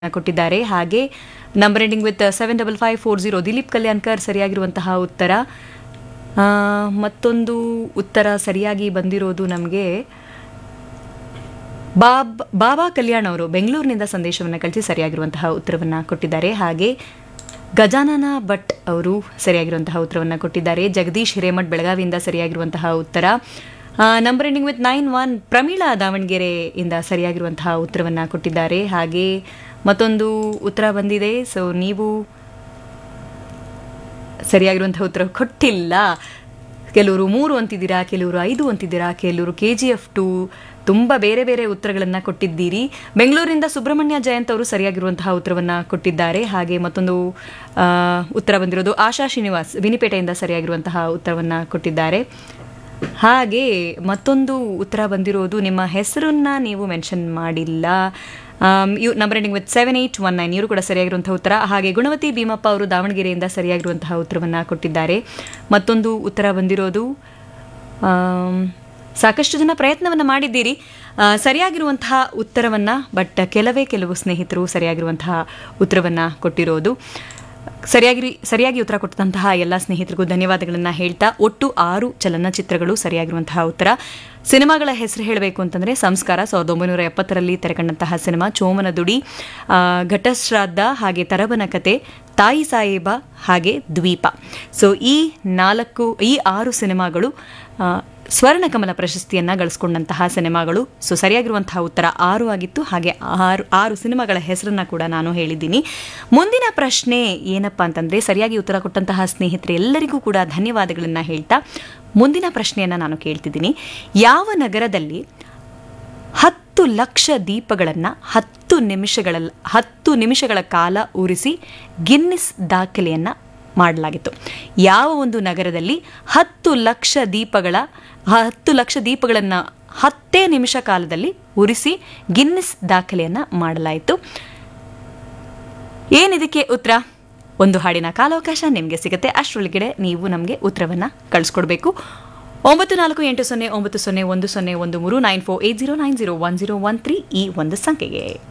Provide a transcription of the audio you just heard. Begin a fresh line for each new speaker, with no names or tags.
ಕೊಟ್ಟಿದ್ದಾರೆ ಹಾಗೆ number ending with seven double five four zero Dilip Kalyankar ಸರಿಯಾಗಿರುವಂತಹ ಉತ್ತರ ಆ, ಮತ್ತೊಂದು ಉತ್ತರ ಸರಿಯಾಗಿ ಬಂದಿರೋದು ನಮಗೆ ಬಾಬ್ ಬಾಬಾ ಕಲ್ಯಾಣ್ ಅವರು ಬೆಂಗಳೂರಿನಿಂದ ಸಂದೇಶವನ್ನು ಕಳಿಸಿ ಸರಿಯಾಗಿರುವಂತಹ ಉತ್ತರವನ್ನು ಕೊಟ್ಟಿದ್ದಾರೆ ಹಾಗೆ ಗಜಾನನ ಭಟ್ ಅವರು ಸರಿಯಾಗಿರುವಂತಹ ಉತ್ತರವನ್ನು ಕೊಟ್ಟಿದ್ದಾರೆ ಜಗದೀಶ್ ಹಿರೇಮಠ್ ಬೆಳಗಾವಿಯಿಂದ ಸರಿಯಾಗಿರುವಂತಹ ಉತ್ತರ number ending with nine one Pramila ದಾವಣಗೆರೆಯಿಂದ ಸರಿಯಾಗಿರುವಂತಹ ಉತ್ತರವನ್ನು ಕೊಟ್ಟಿದ್ದಾರೆ ಹಾಗೆ ಮತ್ತೊಂದು ಉತ್ತರ ಬಂದಿದೆ ಸೊ ನೀವು ಸರಿಯಾಗಿರುವಂತಹ ಉತ್ತರ ಕೊಟ್ಟಿಲ್ಲ ಕೆಲವರು ಮೂರು ಅಂತಿದ್ದೀರಾ ಕೆಲವರು ಐದು ಅಂತಿದ್ದೀರಾ ಕೆಲವರು ಕೆ ಜಿ ಎಫ್ ಟು ತುಂಬ ಬೇರೆ ಬೇರೆ ಉತ್ತರಗಳನ್ನು ಕೊಟ್ಟಿದ್ದೀರಿ ಬೆಂಗಳೂರಿನಿಂದ ಸುಬ್ರಹ್ಮಣ್ಯ ಜಯಂತ್ ಅವರು ಸರಿಯಾಗಿರುವಂತಹ ಉತ್ತರವನ್ನು ಕೊಟ್ಟಿದ್ದಾರೆ ಹಾಗೆ ಮತ್ತೊಂದು ಆ, ಉತ್ತರ ಬಂದಿರೋದು ಆಶಾ ಶ್ರೀನಿವಾಸ್ ವಿನಿಪೇಟೆಯಿಂದ ಸರಿಯಾಗಿರುವಂತಹ ಉತ್ತರವನ್ನು ಕೊಟ್ಟಿದ್ದಾರೆ ಹಾಗೆ ಮತ್ತೊಂದು ಉತ್ತರ ಬಂದಿರೋದು ನಿಮ್ಮ ಹೆಸರನ್ನ ನೀವು ಮೆನ್ಷನ್ ಮಾಡಿಲ್ಲ ಆಮ್, ಇವ್ number ending with seven eight one nine ಇವರು ಕೂಡ ಸರಿಯಾಗಿರುವಂತಹ ಉತ್ತರ ಹಾಗೆ ಗುಣವತಿ ಭೀಮಪ್ಪ ಅವರು ದಾವಣಗೆರೆಯಿಂದ ಸರಿಯಾಗಿರುವಂತಹ ಉತ್ತರವನ್ನು ಕೊಟ್ಟಿದ್ದಾರೆ ಮತ್ತೊಂದು ಉತ್ತರ ಬಂದಿರೋದು ಆಮ್, ಸಾಕಷ್ಟು ಜನ ಪ್ರಯತ್ನವನ್ನು ಮಾಡಿದ್ದೀರಿ ಆ, ಸರಿಯಾಗಿರುವಂತಹ ಉತ್ತರವನ್ನು ಬಟ್ ಕೆಲವೇ ಕೆಲವು ಸ್ನೇಹಿತರು ಸರಿಯಾಗಿರುವಂತಹ ಉತ್ತರವನ್ನು ಕೊಟ್ಟಿರೋದು ಸರಿಯಾಗಿ ಸರಿಯಾಗಿ ಉತ್ತರ ಕೊಟ್ಟಂತಹ ಎಲ್ಲ ಸ್ನೇಹಿತರಿಗೂ ಧನ್ಯವಾದಗಳನ್ನು ಹೇಳ್ತಾ ಒಟ್ಟು ಆರು ಚಲನಚಿತ್ರಗಳು ಸರಿಯಾಗಿರುವಂತಹ ಉತ್ತರ ಸಿನಿಮಾಗಳ ಹೆಸರು ಹೇಳಬೇಕು ಅಂತಂದರೆ ಸಂಸ್ಕಾರ ಸಾವಿರದ ಒಂಬೈನೂರ ಎಪ್ಪತ್ತರಲ್ಲಿ ತೆರೆಕಂಡಂತಹ ಸಿನಿಮಾ ಚೋಮನ ದುಡಿ ಆ, ಘಟಶ್ರಾದ್ದ ಹಾಗೆ ತರಬನ ಕತೆ ತಾಯಿ ಸಾಹೇಬ ಹಾಗೆ ದ್ವೀಪ ಸೊ ಈ ನಾಲ್ಕು ಈ ಆರು ಸಿನಿಮಾಗಳು ಆ, ಸ್ವರ್ಣಕಮಲ ಪ್ರಶಸ್ತಿಯನ್ನು ಗಳಿಸ್ಕೊಂಡಂತಹ ಸಿನಿಮಾಗಳು ಸೊ ಸರಿಯಾಗಿರುವಂತಹ ಉತ್ತರ ಆರು ಆಗಿತ್ತು ಹಾಗೆ ಆರು ಆರು ಸಿನಿಮಾಗಳ ಹೆಸರನ್ನ ಕೂಡ ನಾನು ಹೇಳಿದ್ದೀನಿ ಮುಂದಿನ ಪ್ರಶ್ನೆ ಏನಪ್ಪ ಅಂತಂದರೆ ಸರಿಯಾಗಿ ಉತ್ತರ ಕೊಟ್ಟಂತಹ ಸ್ನೇಹಿತರೆ ಎಲ್ಲರಿಗೂ ಕೂಡ ಧನ್ಯವಾದಗಳನ್ನು ಹೇಳ್ತಾ ಮುಂದಿನ ಪ್ರಶ್ನೆಯನ್ನು ನಾನು ಕೇಳ್ತಿದ್ದೀನಿ ಯಾವ ನಗರದಲ್ಲಿ ಹತ್ತು ಲಕ್ಷ ದೀಪಗಳನ್ನು ಹತ್ತು ನಿಮಿಷಗಳ ಹತ್ತು ನಿಮಿಷಗಳ ಕಾಲ ಉರಿಸಿ ಗಿನ್ನಿಸ್ ದಾಖಲೆಯನ್ನು ಮಾಡಲಾಗಿತ್ತು ಯಾವ ಒಂದು ನಗರದಲ್ಲಿ ಹತ್ತು ಲಕ್ಷ ದೀಪಗಳ ಹತ್ತು ಲಕ್ಷ ದೀಪಗಳನ್ನು ಹತ್ತೇ ನಿಮಿಷ ಕಾಲದಲ್ಲಿ ಉರಿಸಿ ಗಿನ್ನಿಸ್ ದಾಖಲೆಯನ್ನು ಮಾಡಲಾಯಿತು ಏನಿದಕ್ಕೆ ಉತ್ತರ ಒಂದು ಹಾಡಿನ ಕಾಲಾವಕಾಶ ನಿಮಗೆ ಸಿಗುತ್ತೆ ಅಷ್ಟರೊಳಗಡೆ ನೀವು ನಮಗೆ ಉತ್ತರವನ್ನು ಕಳಿಸ್ಕೊಡ್ಬೇಕು ಒಂಬತ್ತು ನಾಲ್ಕು ಎಂಟು ಸೊನ್ನೆ ಒಂಬತ್ತು ಸೊನ್ನೆ ಒಂದು ಸೊನ್ನೆ ಒಂದು ಮೂರು nine four eight zero nine zero one zero one three ಈ ಒಂದು ಸಂಖ್ಯೆಗೆ